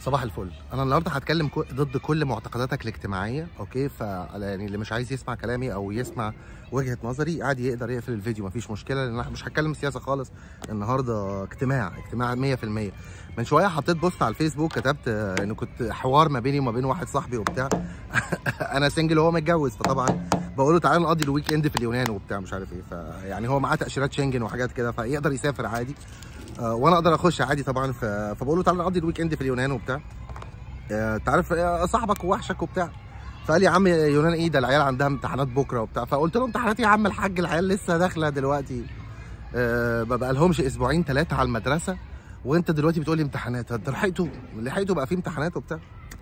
صباح الفل انا النهارده هتكلم كو- ضد كل معتقداتك الاجتماعيه اوكي ف يعني اللي مش عايز يسمع كلامي او يسمع وجهه نظري عادي يقدر يقفل الفيديو مفيش مشكله لان انا مش هتكلم سياسه خالص النهارده اجتماع اجتماع 100% من شويه حطيت بوست على الفيسبوك كتبت آه، انه كنت حوار ما بيني وما بين واحد صاحبي وبتاع انا سنجل وهو متجوز فطبعا بقول له تعالى نقضي الويك اند في اليونان وبتاع مش عارف ايه فيعني هو معاه تاشيرات شنجن وحاجات كده فيقدر يسافر عادي آه، وانا اقدر اخش عادي طبعا ف... فبقول له تعالى نقضي الويك اند في اليونان وبتاع آه، انت عارف آه، صاحبك ووحشك وبتاع فقال لي يا عم يونان ايه ده العيال عندها امتحانات بكره وبتاع فقلت له امتحانات يا عم الحاج العيال لسه داخله دلوقتي آه، ما بقى لهمش اسبوعين ثلاثه على المدرسه وانت دلوقتي بتقول لي امتحانات انت لحقته لحقته بقى في امتحانات وبتاع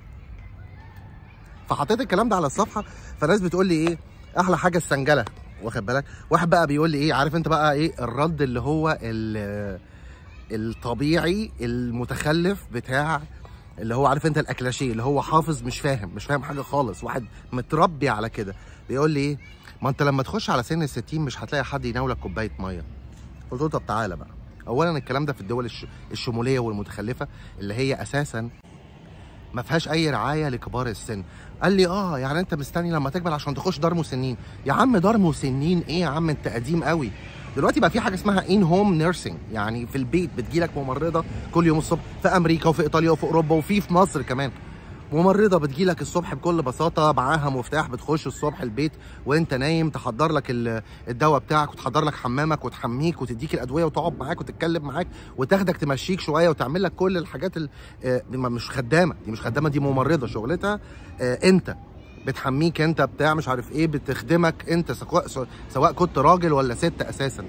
فحطيت الكلام ده على الصفحه فالناس بتقول لي ايه احلى حاجه السنجله واخد بالك واحد بقى بيقول لي ايه عارف انت بقى ايه الرد اللي هو ال- الطبيعي المتخلف بتاع اللي هو عارف انت الاكلاشيه اللي هو حافظ مش فاهم مش فاهم حاجه خالص واحد متربي على كده بيقول لي ايه ما انت لما تخش على سن ال60 مش هتلاقي حد يناولك كوبايه ميه قلت له طب تعالى بقى اولا الكلام ده في الدول الش- الشموليه والمتخلفه اللي هي اساسا ما فيهاش اي رعايه لكبار السن قال لي اه يعني انت مستني لما تكبر عشان تخش دار مسنين يا عم دار مسنين ايه يا عم انت قديم قوي دلوقتي بقى في حاجه اسمها ان هوم نيرسينج يعني في البيت بتجيلك ممرضه كل يوم الصبح في امريكا وفي ايطاليا وفي اوروبا وفي في مصر كمان ممرضه بتجيلك الصبح بكل بساطه معاها مفتاح بتخش الصبح البيت وانت نايم تحضر لك ال- الدواء بتاعك وتحضر لك حمامك وتحميك وتديك الادويه وتقعد معاك وتتكلم معاك وتاخدك تمشيك شويه وتعمل لك كل الحاجات ال- آه، دي ما- مش خدامه دي مش خدامه دي ممرضه شغلتها آه، انت بتحميك انت بتاع مش عارف ايه بتخدمك انت سواء سواء كنت راجل ولا ست اساسا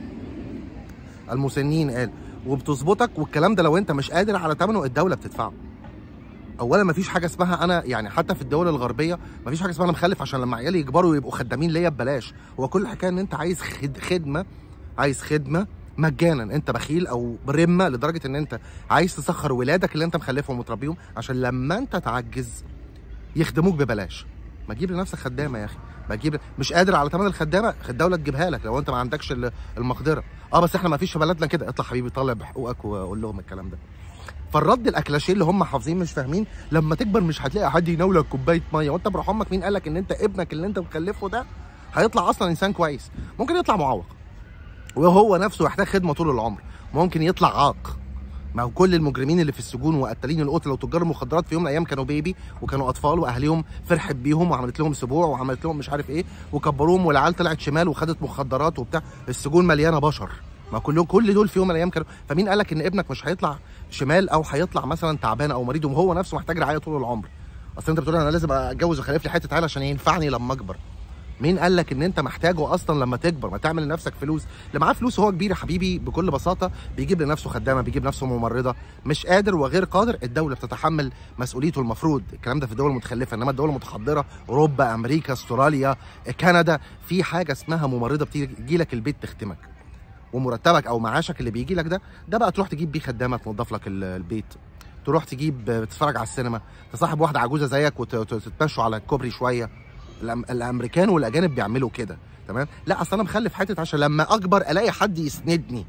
المسنين قال وبتظبطك والكلام ده لو انت مش قادر على ثمنه الدوله بتدفعه اولا مفيش حاجه اسمها انا يعني حتى في الدول الغربيه مفيش حاجه اسمها انا مخلف عشان لما عيالي يكبروا يبقوا خدامين ليا ببلاش هو كل الحكايه ان انت عايز خد خدمه عايز خدمه مجانا انت بخيل او برمه لدرجه ان انت عايز تسخر ولادك اللي انت مخلفهم وتربيهم عشان لما انت تعجز يخدموك ببلاش ما تجيب لنفسك خدامه يا اخي ما تجيب مش قادر على ثمن الخدامه الدوله تجيبها لك لو انت ما عندكش ال- المقدره اه بس احنا ما فيش في بلدنا كده اطلع حبيبي طالع بحقوقك وقول لهم الكلام ده فالرد الاكلاشيه اللي هم حافظين مش فاهمين لما تكبر مش هتلاقي حد يناولك كوبايه ميه وانت بروح امك مين قال لك ان انت ابنك اللي انت مخلفه ده هيطلع اصلا انسان كويس ممكن يطلع معوق وهو نفسه يحتاج خدمه طول العمر ممكن يطلع عاق ما هو كل المجرمين اللي في السجون وقتالين القتله وتجار المخدرات في يوم من الايام كانوا بيبي وكانوا اطفال واهاليهم فرحت بيهم وعملت لهم سبوع وعملت لهم مش عارف ايه وكبروهم والعيال طلعت شمال وخدت مخدرات وبتاع السجون مليانه بشر ما كلهم كل دول في يوم من الايام كانوا فمين قال لك ان ابنك مش هيطلع شمال او هيطلع مثلا تعبان او مريض وهو نفسه محتاج رعايه طول العمر اصل انت بتقول انا لازم اتجوز واخلف لي حته عيال عشان ينفعني لما اكبر مين قال لك ان انت محتاجه اصلا لما تكبر ما تعمل لنفسك فلوس اللي معاه فلوس هو كبير يا حبيبي بكل بساطه بيجيب لنفسه خدامه بيجيب نفسه ممرضه مش قادر وغير قادر الدوله بتتحمل مسؤوليته المفروض الكلام ده في الدول المتخلفه انما الدول المتحضره اوروبا امريكا استراليا كندا في حاجه اسمها ممرضه بتيجي لك البيت تخدمك ومرتبك او معاشك اللي بيجي لك ده ده بقى تروح تجيب بيه خدامه تنظف لك ال- البيت تروح تجيب تتفرج على السينما تصاحب واحده عجوزه زيك وتتمشوا على الكوبري شويه الأم- الامريكان والاجانب بيعملوا كده تمام لا اصل انا مخلف حته عشان لما اكبر الاقي حد يسندني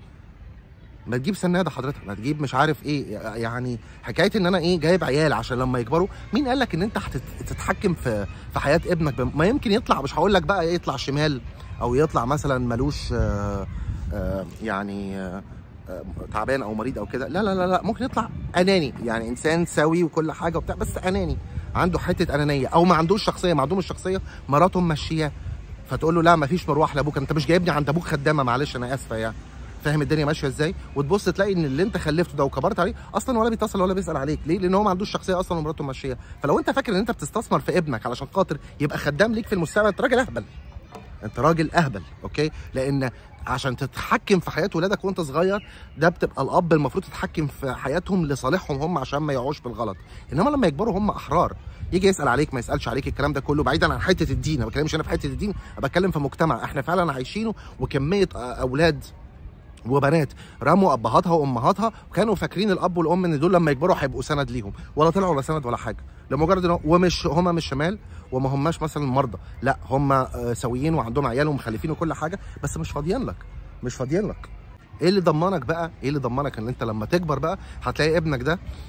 ما تجيب سناده حضرتك ما تجيب مش عارف ايه يعني حكايه ان انا ايه جايب عيال عشان لما يكبروا مين قال لك ان انت هتتحكم في في حياه ابنك بم- ما يمكن يطلع مش هقول لك بقى يطلع شمال او يطلع مثلا ملوش آه، آه، يعني آه، آه، تعبان او مريض او كده لا لا لا لا ممكن يطلع اناني يعني انسان سوي وكل حاجه وبتاع بس اناني عنده حته انانيه او ما عندوش شخصيه ما عندهم الشخصيه مراته ممشياه فتقول له لا ما فيش مروح لابوك انت مش جايبني عند ابوك خدامه معلش انا اسفه يعني فاهم الدنيا ماشيه ازاي وتبص تلاقي ان اللي انت خلفته ده وكبرت عليه اصلا ولا بيتصل ولا بيسال عليك ليه لان هو ما عندوش شخصيه اصلا ومراته ماشيه فلو انت فاكر ان انت بتستثمر في ابنك علشان خاطر يبقى خدام ليك في المستقبل انت راجل اهبل انت راجل اهبل اوكي لان عشان تتحكم في حياه ولادك وانت صغير ده بتبقى الاب المفروض تتحكم في حياتهم لصالحهم هم عشان ما يقعوش بالغلط انما لما يكبروا هم احرار يجي يسال عليك ما يسالش عليك الكلام ده كله بعيدا عن حته الدين ما بتكلمش انا في حته الدين انا بتكلم في مجتمع احنا فعلا عايشينه وكميه اولاد وبنات رموا ابهاتها وامهاتها وكانوا فاكرين الاب والام ان دول لما يكبروا هيبقوا سند ليهم ولا طلعوا ولا سند ولا حاجه لمجرد ان ومش هم مش شمال وما هماش مثلا مرضى لا هم آه، سويين وعندهم عيال ومخلفين وكل حاجه بس مش فاضيين لك مش فاضيين لك ايه اللي ضمنك بقى ايه اللي ضمنك ان انت لما تكبر بقى هتلاقي ابنك ده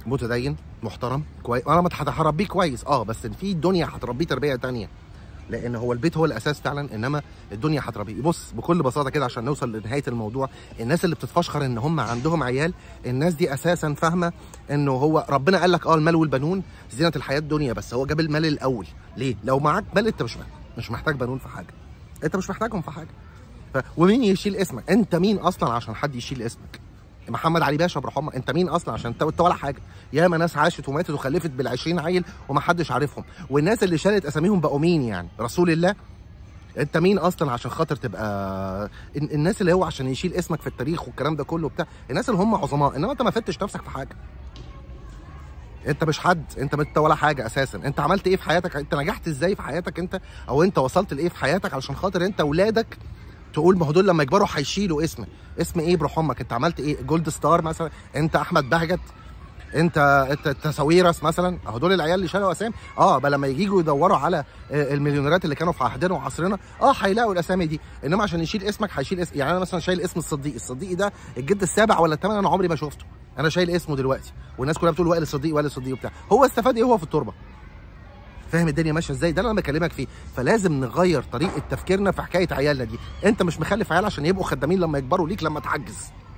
متدين محترم كويس انا مت- هربيه كويس اه بس في الدنيا هتربيه تربيه تانية لان هو البيت هو الاساس فعلا انما الدنيا هتربيه بص بكل بساطه كده عشان نوصل لنهايه الموضوع الناس اللي بتتفشخر ان هم عندهم عيال الناس دي اساسا فاهمه انه هو ربنا قال لك اه المال والبنون زينه الحياه الدنيا بس هو جاب المال الاول ليه لو معاك مال انت مش محتاج مش محتاج بنون في حاجه انت مش محتاجهم في حاجه ف... ومين يشيل اسمك انت مين اصلا عشان حد يشيل اسمك محمد علي باشا برحمه انت مين اصلا عشان انت انت ولا حاجه ياما ناس عاشت وماتت وخلفت بال20 عيل ومحدش عارفهم والناس اللي شالت اساميهم بقوا مين يعني رسول الله انت مين اصلا عشان خاطر تبقى ال- الناس اللي هو عشان يشيل اسمك في التاريخ والكلام ده كله بتاع الناس اللي هم عظماء انما انت ما فتش نفسك في حاجه انت مش حد انت انت ولا حاجه اساسا انت عملت ايه في حياتك انت نجحت ازاي في حياتك انت او انت وصلت لايه في حياتك علشان خاطر انت اولادك تقول ما هو دول لما يكبروا هيشيلوا اسم اسم ايه بروح امك انت عملت ايه جولد ستار مثلا انت احمد بهجت انت انت تساويرس مثلا اهو دول العيال اللي شالوا اسامي اه بقى لما يجوا يدوروا على آه، المليونيرات اللي كانوا في عهدنا وعصرنا اه هيلاقوا الاسامي دي انما عشان يشيل اسمك هيشيل اسم يعني انا مثلا شايل اسم الصديق الصديقي ده الجد السابع ولا الثامن انا عمري ما شفته انا شايل اسمه دلوقتي والناس كلها بتقول وائل الصديق وائل الصديق وبتاع هو استفاد ايه هو في التربه فاهم الدنيا ماشيه ازاي ده اللي انا بكلمك فيه فلازم نغير طريقه تفكيرنا في حكايه عيالنا دي انت مش مخلف عيال عشان يبقوا خدامين لما يكبروا ليك لما تعجز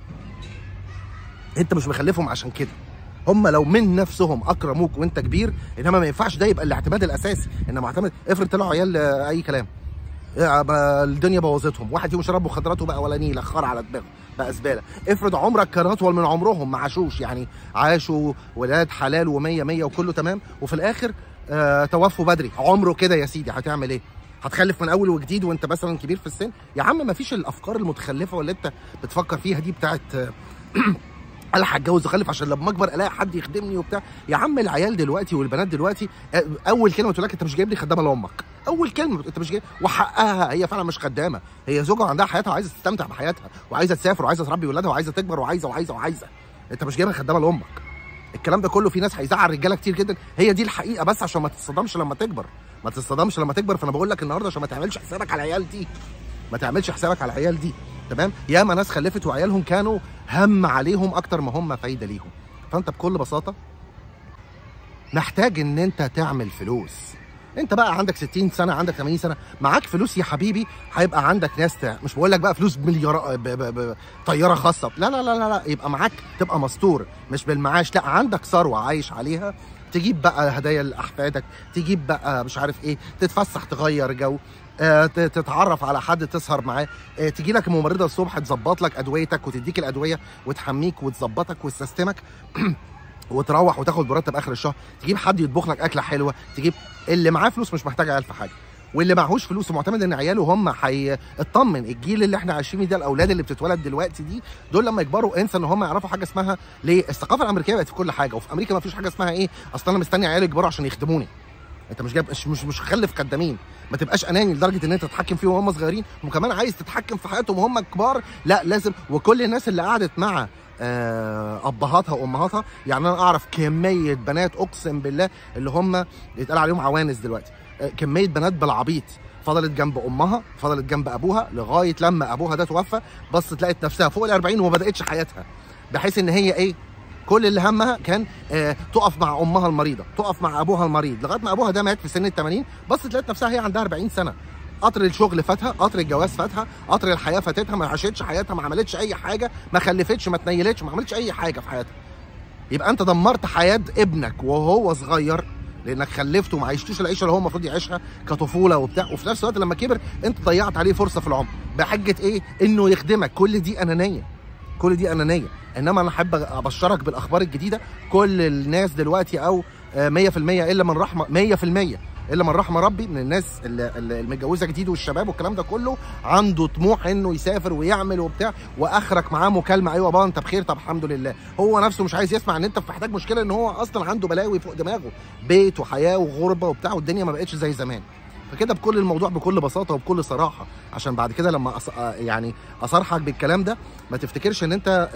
انت مش مخلفهم عشان كده هم لو من نفسهم اكرموك وانت كبير انما ما ينفعش ده يبقى الاعتماد الاساسي انما معتمد افرض طلعوا عيال آه، اي كلام آه، بقى الدنيا بوظتهم واحد فيهم شرب مخدرات وبقى ولا نيله خار على دماغه بقى زباله افرض عمرك كان اطول من عمرهم ما عاشوش يعني عاشوا ولاد حلال و100 100 وكله تمام وفي الاخر آه توفوا بدري عمره كده يا سيدي هتعمل ايه هتخلف من اول وجديد وانت مثلا كبير في السن يا عم ما فيش الافكار المتخلفه واللي انت بتفكر فيها دي بتاعت آه، انا هتجوز واخلف عشان لما اكبر الاقي حد يخدمني وبتاع يا عم العيال دلوقتي والبنات دلوقتي آه، اول كلمه تقول لك انت مش جايب لي خدامه لامك اول كلمه انت مش جايب وحقها هي فعلا مش خدامه هي زوجة عندها حياتها وعايزه تستمتع بحياتها وعايزه تسافر وعايزه تربي ولادها وعايزه تكبر وعايزه وعايزه وعايزه انت مش جايبها خدامه لامك الكلام ده كله في ناس هيزعل رجاله كتير جدا هي دي الحقيقه بس عشان ما تتصدمش لما تكبر ما تتصدمش لما تكبر فانا بقول لك النهارده عشان ما تعملش حسابك على العيال دي ما تعملش حسابك على العيال دي تمام ياما ناس خلفت وعيالهم كانوا هم عليهم اكتر ما هم فايده ليهم فانت بكل بساطه محتاج ان انت تعمل فلوس انت بقى عندك 60 سنه عندك 80 سنه معاك فلوس يا حبيبي هيبقى عندك ناس تع... مش بقول لك بقى فلوس بمليار ب... ب... ب... طياره خاصه لا لا لا لا لا يبقى معاك تبقى مستور مش بالمعاش لا عندك ثروه عايش عليها تجيب بقى هدايا لاحفادك تجيب بقى مش عارف ايه تتفسح تغير جو آه، ت- تتعرف على حد تسهر معاه آه، تجي لك ممرضه الصبح تظبط لك ادويتك وتديك الادويه وتحميك وتظبطك وتسيستمك وتروح وتاخد مرتب اخر الشهر تجيب حد يطبخ لك اكله حلوه تجيب اللي معاه فلوس مش محتاج عيال في حاجه واللي معهوش فلوس ومعتمد ان عياله هم حي... اطمن الجيل اللي احنا عايشين فيه ده الاولاد اللي بتتولد دلوقتي دي دول لما يكبروا انسى ان هم يعرفوا حاجه اسمها ليه الثقافه الامريكيه بقت في كل حاجه وفي امريكا ما فيش حاجه اسمها ايه اصل انا مستني عيالي يكبروا عشان يخدموني انت مش جايب مش مش مش خلف خدامين ما تبقاش اناني لدرجه ان انت تتحكم فيهم وهم صغيرين وكمان عايز تتحكم في حياتهم وهم كبار لا لازم وكل الناس اللي قعدت مع آه، ابهاتها وامهاتها يعني انا اعرف كميه بنات اقسم بالله اللي هم يتقال عليهم عوانس دلوقتي آه، كميه بنات بالعبيط فضلت جنب امها فضلت جنب ابوها لغايه لما ابوها ده توفى بصت لقت نفسها فوق ال 40 وما بداتش حياتها بحيث ان هي ايه كل اللي همها كان آه تقف مع امها المريضه تقف مع ابوها المريض لغايه ما ابوها ده مات في سن ال 80 بصت لقت نفسها هي عندها 40 سنه قطر الشغل فاتها قطر الجواز فاتها قطر الحياه فاتتها ما عاشتش حياتها ما عملتش اي حاجه ما خلفتش ما تنيلتش ما عملتش اي حاجه في حياتها يبقى انت دمرت حياه ابنك وهو صغير لانك خلفته وما عيشتوش العيشه اللي هو المفروض يعيشها كطفوله وبتاع وفي نفس الوقت لما كبر انت ضيعت عليه فرصه في العمر بحجه ايه انه يخدمك كل دي انانيه كل دي انانيه انما انا احب ابشرك بالاخبار الجديده كل الناس دلوقتي او آه، 100% الا من رحمه 100% الا من رحم ربي من الناس اللي اللي المتجوزه جديد والشباب والكلام ده كله عنده طموح انه يسافر ويعمل وبتاع واخرك معاه مكالمه ايوه بابا انت بخير طب الحمد لله هو نفسه مش عايز يسمع ان انت محتاج مشكله ان هو اصلا عنده بلاوي فوق دماغه بيت وحياه وغربه وبتاع والدنيا ما بقتش زي زمان فكده بكل الموضوع بكل بساطه وبكل صراحه عشان بعد كده لما أص... آه يعني اصارحك بالكلام ده ما تفتكرش ان انت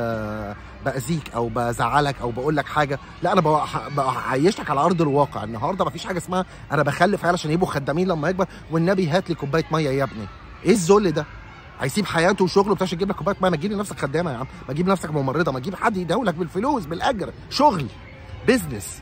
آه باذيك او بزعلك او بقول لك حاجه لا انا بوح- بعيشك على ارض الواقع النهارده ما فيش حاجه اسمها انا بخلف عيال عشان يبقوا خدامين لما يكبر والنبي هات لي كوبايه ميه يا ابني ايه الذل ده هيسيب حياته وشغله بتاع عشان يجيب لك كوبايه ميه ما تجيب لنفسك خدامه يا عم ما تجيب لنفسك ممرضه ما تجيب حد يداولك بالفلوس بالاجر شغل بيزنس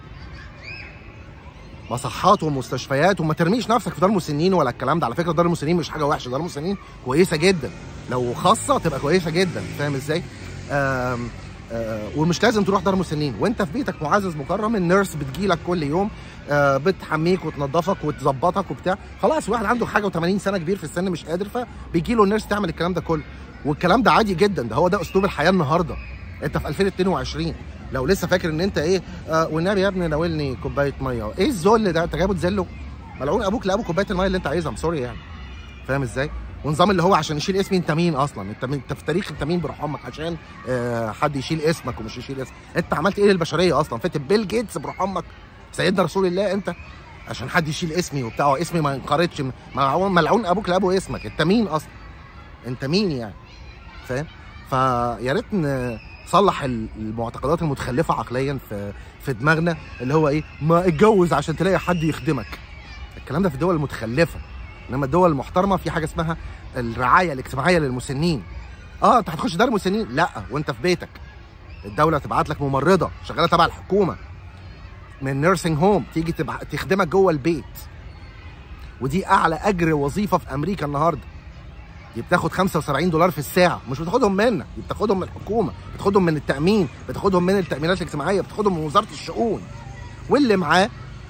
مصحات ومستشفيات وما ترميش نفسك في دار مسنين ولا الكلام ده على فكره دار المسنين مش حاجه وحشه دار المسنين كويسه جدا لو خاصه تبقى كويسه جدا فاهم ازاي آم آه ومش لازم تروح دار مسنين وانت في بيتك معزز مكرم النيرس بتجيلك كل يوم آه بتحميك وتنظفك وتظبطك وبتاع خلاص واحد عنده حاجه و80 سنه كبير في السن مش قادر فبيجي له النيرس تعمل الكلام ده كله والكلام ده عادي جدا ده هو ده اسلوب الحياه النهارده انت في 2022 لو لسه فاكر ان انت ايه آه والنبي يا ابني ناولني كوبايه ميه ايه الذل ده انت جايبه تذله ملعون ابوك لابو كوبايه الميه اللي انت عايزها سوري يعني فاهم ازاي ونظام اللي هو عشان يشيل اسمي انت مين اصلا انت من انت في تاريخ انت مين بروح امك عشان آه حد يشيل اسمك ومش يشيل اسمك انت عملت ايه للبشريه اصلا فات بيل جيتس بروح امك سيدنا رسول الله انت عشان حد يشيل اسمي وبتاع اسمي ما ينقرضش ملعون ملعون ابوك لابو اسمك انت مين اصلا انت مين يعني فاهم فيا ريت نصلح المعتقدات المتخلفه عقليا في في دماغنا اللي هو ايه ما اتجوز عشان تلاقي حد يخدمك الكلام ده في الدول المتخلفه انما الدول المحترمه في حاجه اسمها الرعايه الاجتماعيه للمسنين اه انت هتخش دار مسنين لا وانت في بيتك الدوله تبعت لك ممرضه شغاله تبع الحكومه من نيرسينج هوم تيجي تبع... تخدمك جوه البيت ودي اعلى اجر وظيفه في امريكا النهارده دي بتاخد 75 دولار في الساعه مش بتاخدهم منك دي بتاخدهم من الحكومه بتاخدهم من التامين بتاخدهم من التامينات الاجتماعيه بتاخدهم من وزاره الشؤون واللي معاه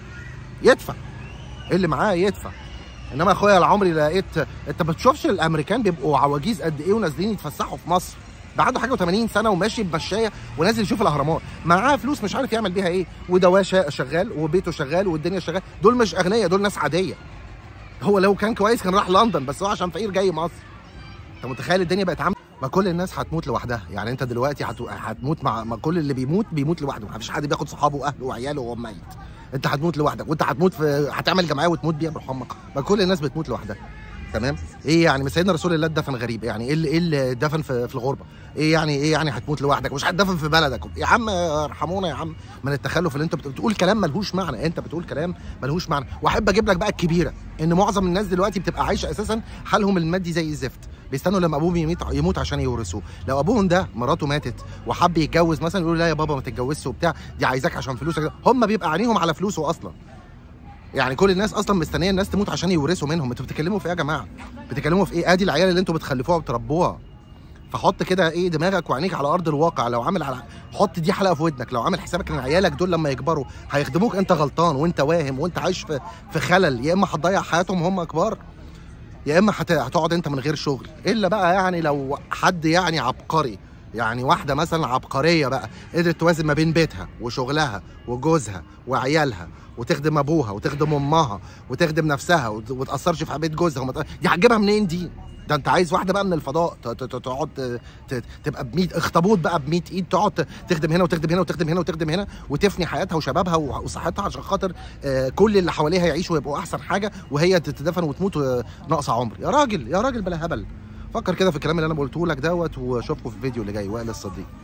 يدفع اللي معاه يدفع انما اخويا العمري لقيت انت ما بتشوفش الامريكان بيبقوا عواجيز قد ايه ونازلين يتفسحوا في مصر ده عنده حاجه و80 سنه وماشي بمشايه ونازل يشوف الاهرامات معاه فلوس مش عارف يعمل بيها ايه ودواه شغال وبيته شغال والدنيا شغال دول مش اغنياء دول ناس عاديه هو لو كان كويس كان راح لندن بس هو عشان فقير جاي مصر انت متخيل الدنيا بقت عامله ما كل الناس هتموت لوحدها يعني انت دلوقتي هت... هتموت مع ما كل اللي بيموت بيموت لوحده ما فيش حد بياخد صحابه واهله وعياله وهو ميت انت هتموت لوحدك وانت هتموت في هتعمل جمعيه وتموت بيها بروح امك ما كل الناس بتموت لوحدها تمام ايه يعني سيدنا رسول الله اتدفن غريب يعني ايه اللي ايه اللي اتدفن في, في الغربه ايه يعني ايه يعني هتموت لوحدك مش هتدفن في بلدك يا عم ارحمونا يا عم من التخلف اللي انت بتقول كلام ملهوش معنى انت بتقول كلام ملهوش معنى واحب اجيب لك بقى الكبيره ان معظم الناس دلوقتي بتبقى عايشه اساسا حالهم المادي زي الزفت بيستنوا لما ابوهم يموت يموت عشان يورثوه لو ابوهم ده مراته ماتت وحب يتجوز مثلا يقولوا لا يا بابا ما تتجوزش وبتاع دي عايزاك عشان فلوسك هم بيبقى عينيهم على فلوسه اصلا يعني كل الناس اصلا مستنيه الناس تموت عشان يورثوا منهم انتوا بتتكلموا في ايه يا جماعه بتتكلموا في ايه ادي العيال اللي انتوا بتخلفوها وبتربوها فحط كده ايه دماغك وعينيك على ارض الواقع لو عامل على حط دي حلقه في ودنك لو عامل حسابك ان عيالك دول لما يكبروا هيخدموك انت غلطان وانت واهم وانت عايش في في خلل يا اما هتضيع حياتهم هم كبار يا اما هتقعد انت من غير شغل الا بقى يعني لو حد يعني عبقري يعني واحدة مثلا عبقرية بقى قدرت توازن ما بين بيتها وشغلها وجوزها وعيالها وتخدم ابوها وتخدم امها وتخدم نفسها وتأثرش في بيت جوزها ومت... دي هتجيبها منين دي؟ ده انت عايز واحده بقى من الفضاء تقعد تبقى ب 100 اخطبوط بقى ب 100 ايد تقعد تخدم هنا وتخدم هنا وتخدم هنا وتخدم هنا وتفني حياتها وشبابها وصحتها عشان خاطر كل اللي حواليها يعيشوا ويبقوا احسن حاجه وهي تتدفن وتموت ناقصه عمر يا راجل يا راجل بلا هبل فكر كده في الكلام اللي انا قلته لك دوت واشوفكم في الفيديو اللي جاي وائل الصديق